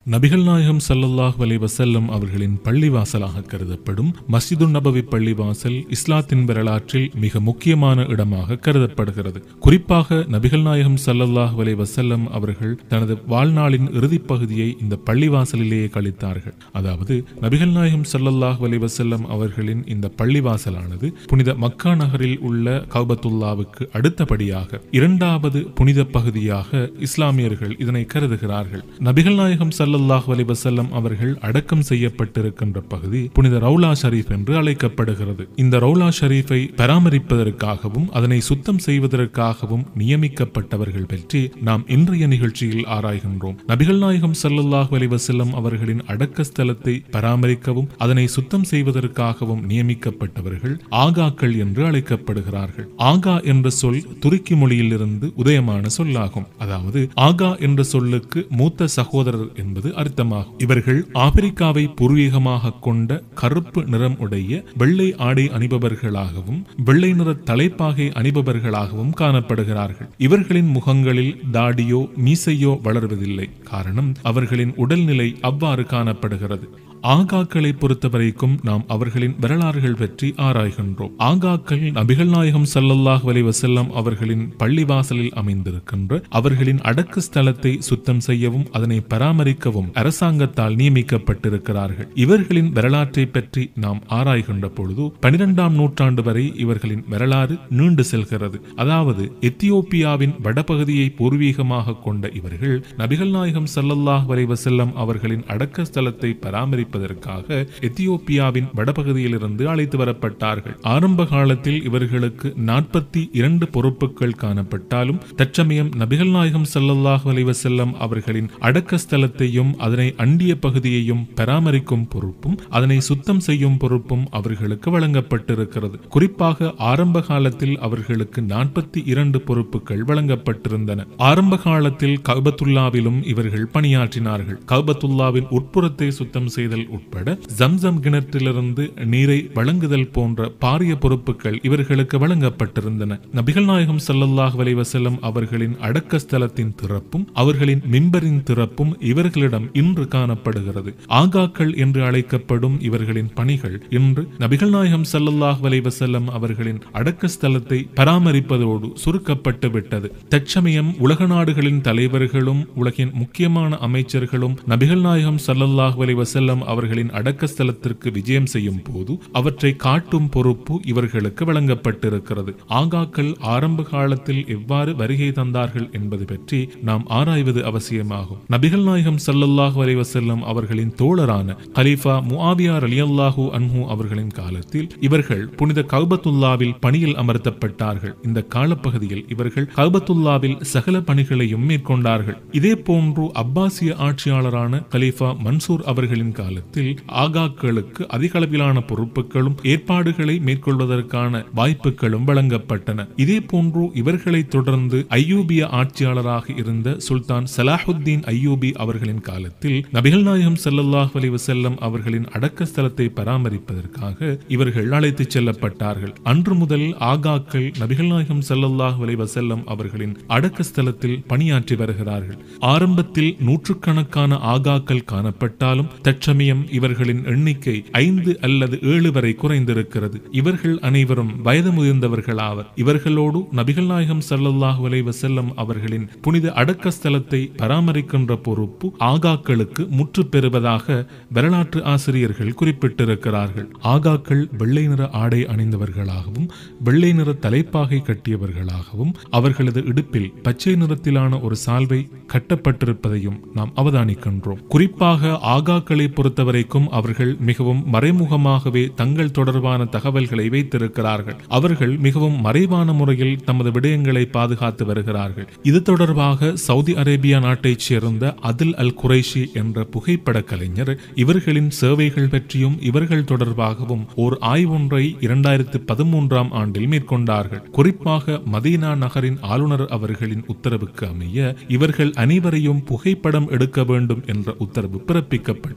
நபிகள் நாயகம் ஸல்லல்லாஹு அலைஹி வஸல்லம் அவர்களின் பள்ளிவாசலாக கருதப்படும் மஸ்ஜிது நபவி பள்ளிவாசல் இஸ்லாத்தின் வரலாற்றில் மிக முக்கியமான இடமாக கருதப்படுகிறது குறிப்பாக நபிகள் நாயகம் ஸல்லல்லாஹு அலைஹி வஸல்லம் அவர்கள் தனது வாழ்நாளின் இறுதிப் பகுதியை இந்த பள்ளிவாசலிலேயே கழித்தார்கள் அதாவது நபிகள் நாயகம் ஸல்லல்லாஹு அலைஹி வஸல்லம் அவர்களின் இந்த பள்ளிவாசலானது புனித மக்கா நகரில் உள்ள கௌபத்துல்லாவுக்கு அடுத்தபடியாக இரண்டாவது புனித பகுதியாக இஸ்லாமியர்கள் இதனை கருதுகிறார்கள் நபிகள் நாயகம் ஸல்லல்லாஹு அலைஹி வஸல்லம் அவர்கள் அடக்கம் செய்யப்பட்டிருக்கின்ற பகுதி புனித ரவுலா ஷரீஃப் என்று அழைக்கப்படுகிறது இந்த ரவுலா ஷரீஃபை பராமரிப்பதற்காகவும் அதனை சுத்தம் செய்வதற்காகவும் நியமிக்கப்பட்டவர்கள் பற்றி நாம் இன்றைய நிகழ்ச்சியில் ஆராய்கின்றோம் நபிகள் நாயகம் ஸல்லல்லாஹு அலைஹி வஸல்லம் அவர்களின் அடக்க ஸ்தலத்தை பராமரிக்கவும் அதனை சுத்தம் செய்வதற்காகவும் நியமிக்கப்பட்டவர்கள் ஆகாக்கள் என்று அழைக்கப்படுகிறார்கள் ஆகா என்ற சொல் துருக்கி மொழியிலிருந்து உதயமான சொல்லாகும் அதாவது ஆகா என்ற சொல்லுக்கு மூத்த சகோதரர் என்பது அர்த்தமாகும் இவர்கள் ஆப்பிரிக்காவை பூர்வீகமாக கொண்ட கருப்பு நிறம் உடைய வெள்ளை ஆடை அணிபவர்களாகவும் வெள்ளை நிற தலைப்பாகை அணிபவர்களாகவும் காணப்படுகிறார்கள் இவர்களின் முகங்களில் தாடியோ மீசையோ வளர்வதில்லை காரணம் அவர்களின் உடல்நிலை அவ்வாறு காணப்படுகிறது ஆகாக்களை பொறுத்தவரைக்கும் நாம் அவர்களின் வரலாறுகள் பற்றி ஆராய்கின்றோம் ஆகாக்கள் நபிகள் நாயகம் ஸல்லல்லாஹு அலைஹி வஸல்லம் அவர்களின் பள்ளிவாசலில் அமைந்திருக்கின்ற அவர்களின் அடக்கு ஸ்தலத்தை சுத்தம் செய்யவும் அதனை பராமரிக்கவும் அரசாங்கத்தால் நியமிக்கப்பட்டிருக்கிறார்கள் இவர்களின் வரலாற்றை பற்றி நாம் ஆராய்கின்ற பொழுது பனிரெண்டாம் நூற்றாண்டு வரை இவர்களின் வரலாறு நீண்டு செல்கிறது அதாவது எத்தியோப்பியாவின் வடபகுதியை பூர்வீகமாக கொண்ட இவர்கள் நபிகள் நாயகம் ஸல்லல்லாஹு அலைஹி வஸல்லம் அவர்களின் அடக்க ஸ்தலத்தை பராமரிப்பதற்காக எத்தியோப்பியாவின் வடபகுதியிலிருந்து அழைத்து வரப்பட்டார்கள் ஆரம்ப காலத்தில் இவர்களுக்கு நாற்பத்தி இரண்டு பொறுப்புகள் காணப்பட்டாலும் தற்சமயம் நபிகள் நாயகம் ஸல்லல்லாஹு அலைஹி வஸல்லம் அவர்களின் அடக்க ஸ்தலத்தையும் அதனை அண்டிய பகுதியையும் பராமரிக்கும் பொறுப்பும் அதனை சுத்தம் செய்யும் பொறுப்பும் அவர்களுக்கு வழங்கப்பட்டிருக்கிறது குறிப்பாக ஆரம்ப காலத்தில் அவர்களுக்கு நாற்பத்தி இரண்டு பொறுப்புகள் வழங்கப்பட்டிருந்தன ஆரம்ப காலத்தில் கௌபத்துல்லாவிலும் இவர்கள் பணியாற்றினார்கள் கௌபத்துல்லாவின் உட்புறத்தை சுத்தம் செய்தல் உட்பட ஜம்சம் கிணற்றிலிருந்து நீரை வழங்குதல் போன்ற பாரிய பொறுப்புகள் இவர்களுக்கு வழங்கப்பட்டிருந்தன நபிகள் நாயகம் ஸல்லல்லாஹு அலைஹி வஸல்லம் அவர்களின் அடக்க ஸ்தலத்தின் திறப்பும் அவர்களின் மிம்பரின் திறப்பும் இவர்களிடம் இன்று காணப்படுகிறது ஆகாக்கள் என்று அழைக்கப்படும் இவர்களின் பணிகள் இன்று நபிகள் நாயகம் ஸல்லல்லாஹு அலைஹி வஸல்லம் அவர்களின் அடக்க ஸ்தலத்தை பராமரிப்பதோடு சுருக்கப்பட்டு விட்டது தற்சமயம் உலக நாடுகளின் தலைவர்களும் உலகின் முக்கியமான அமைச்சர்களும் நபிகள் நாயகம் ஸல்லல்லாஹு அலைஹி வஸல்லம் அவர்களின் அடக்க ஸ்தலத்திற்கு விஜயம் செய்யும் போது அவற்றை காட்டும் பொறுப்பு இவர்களுக்கு வழங்கப்பட்டிருக்கிறது ஆகாக்கள் ஆரம்ப காலத்தில் எவ்வாறு வருகை தந்தார்கள் என்பது பற்றி நாம் ஆராய்வது அவசியமாகும் நபிகள் நாயகம் ஸல்லல்லாஹு அலைஹி வஸல்லம் அவர்களின் தோழரான கலீஃபா முஆவியா ரலியல்லாஹு அன்ஹு அவர்களின் காலத்தில் இவர்கள் புனித கௌபத்துல்லாவில் பணியில் அமர்த்தப்பட்டார்கள் இந்த காலப்பகுதியில் இவர்கள் கௌபத்துல்லாவில் சகல பணிகளையும் மேற்கொண்டார்கள் இதே போன்று அப்பாசிய ஆட்சியாளரான கலீஃபா மன்சூர் அவர்களின் காலத்தில் ஆகாக்களுக்கு அதிக அளவிலான பொறுப்புகளும் ஏற்பாடுகளை மேற்கொள்வதற்கான வாய்ப்புகளும் வழங்கப்பட்டன இதே போன்று இவர்களை தொடர்ந்து ஐயூபிய ஆட்சியாளராக இருந்த சுல்தான் சலாஹுத்தீன் ஐயூபி அவர்களின் காலத்தில் நபிகள் நாயகம் ஸல்லல்லாஹு அலைஹி வஸல்லம் அவர்களின் அடக்க ஸ்தலத்தை பராமரிப்பதற்காக இவர்கள் அழைத்துச் செல்லப்பட்டார்கள் அன்று முதல் ஆகாக்கள் நபிகள் நாயகம் ஸல்லல்லாஹு அலைஹி வஸல்லம் அவர்களின் அடக்க ஸ்தலத்தில் பணியாற்றி வருகிறார்கள் ஆரம்பத்தில் நூற்றுக்கணக்கான ஆகாக்கள் காணப்பட்டாலும் தற்சமயம் இவர்களின் எண்ணிக்கை ஐந்து அல்லது ஏழு வரை குறைந்திருக்கிறது இவர்கள் அனைவரும் வயது முதிர்ந்தவர்கள் ஆவர் இவர்களோடு நபிகள் நாயகம் ஸல்லல்லாஹு அலைஹி வஸல்லம் அவர்களின் புனித அடக்க ஸ்தலத்தை பராமரிக்கின்ற பொறுப்பு ஆகாக்களுக்கு முற்று பெறுவதாக வரலாற்று ஆசிரியர்கள் குறிப்பிட்டிருக்கிறார்கள் ஆகாக்கள் வெள்ளை நிற ஆடை அணிந்தவர்களாகவும் வெள்ளை நிற தலைப்பாகை கட்டியவர்களாகவும் அவர்களது இடுப்பில் பச்சை நிறத்திலான ஒரு சால்வை கட்டப்பட்டிருப்பதையும் நாம் அவதானிக்கின்றோம் குறிப்பாக ஆகாக்களை பொறுத்தவரைக்கும் அவர்கள் மிகவும் மறைமுகமாகவே தங்கள் தொடர்பான தகவல்களை வைத்திருக்கிறார்கள் அவர்கள் மிகவும் மறைவான முறையில் தமது விடயங்களை பாதுகாத்து வருகிறார்கள் இது தொடர்பாக சவுதி அரேபியா நாட்டைச் சேர்ந்த அதில் அல் குரைஷி என்ற புகைப்பட கலைஞர் இவர்களின் சேவைகள் பற்றியும் இவர்கள் தொடர்பாகவும் ஓர் ஆய்வொன்றை இரண்டாயிரத்து பதிமூன்றாம் ஆண்டில் மேற்கொண்டார்கள் குறிப்பாக மதீனா நகரின் ஆளுநர் அவர்களின் உத்தரவுக்கு அமைய இவர்கள் அனைவரையும் புகைப்படம் எடுக்க வேண்டும் என்ற உத்தரவு பிறப்பிக்கப்பட்டது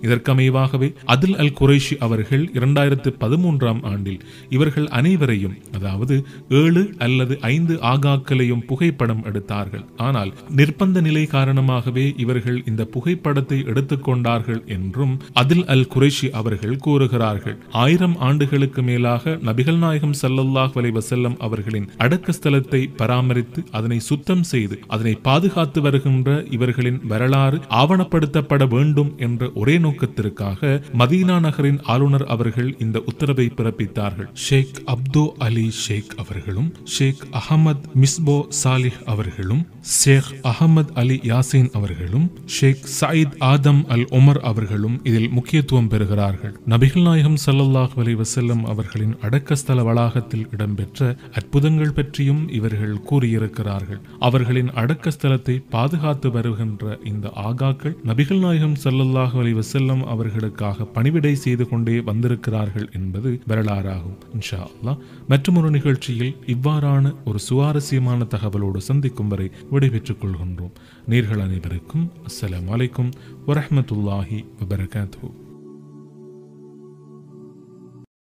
இதற்கமைவாகவே அதில் அல் குறைஷி அவர்கள் இரண்டாயிரத்து பதிமூன்றாம் ஆண்டில் இவர்கள் அனைவரையும் அதாவது ஏழு அல்லது ஐந்து ஆகாக்களையும் புகைப்படம் எடுத்தார்கள் ஆனால் நிர்பந்த நிலை காரணமாகவே இவர்கள் இந்த புகைப்படத்தை எடுத்துக்கொண்டார்கள் என்றும் அதில் அல் குறைஷி அவர்கள் கூறுகிறார்கள் ஆயிரம் ஆண்டுகளுக்கு மேலாக நபிகள் நாயகம் ஸல்லல்லாஹு அலைஹி வஸல்லம் அவர்களின் அடக்க ஸ்தலத்தை பராமரித்து அதனை சுத்தம் செய்து அதனை பாதுகாத்து வருகின்ற இவர்களின் வரலாறு ஆவணப்படுத்தப்பட வேண்டும் என்ற ஒரே நோக்கத்திற்காக மதீனா நகரின் ஆளுநர் அவர்கள் இந்த உத்தரவை பிறப்பித்தார்கள் ஷேக் அப்தோ அலி ஷேக் அவர்களும் ஷேக் அகமது மிஸ்போ சாலிஹ் அவர்களும் ஷேக் அகமது அலி யாசின் அவர்களும் ஷேக் சயீத் ஆதம் அல் உமர் அவர்களும் இதில் முக்கியத்துவம் பெறுகிறார்கள் நபிகள் நாயகம் ஸல்லல்லாஹு அலைஹி வஸல்லம் அவர்களின் அடக்கஸ்தல வளாகத்தில் இடம்பெற்ற அற்புதங்கள் பற்றியும் இவர்கள் கூறியிருக்கிறார்கள் அவர்களின் அடக்கஸ்தலத்தை பாதுகாத்து வருகின்ற இந்த ஆகாக்கள் நபிகள் நாயகம் ஸல்லல்லாஹு அலைஹி வஸல்லம் அவர்களுக்காக பணிவிடை செய்து கொண்டே வந்திருக்கிறார்கள் என்பது வரலாறாகும் இன்ஷா அல்லாஹ் மற்றொரு நிகழ்ச்சியில் இவ்வாறான ஒரு சுவாரஸ்யமான தகவலோடு சந்திக்கும் வரை விடைபெற்றுக் கொள்கின்றோம் நேர்கள் அனைவருக்கும் அஸ்ஸலாமு அலைக்கும் வரஹ்மத்துல்லாஹி வபரகாத்துஹு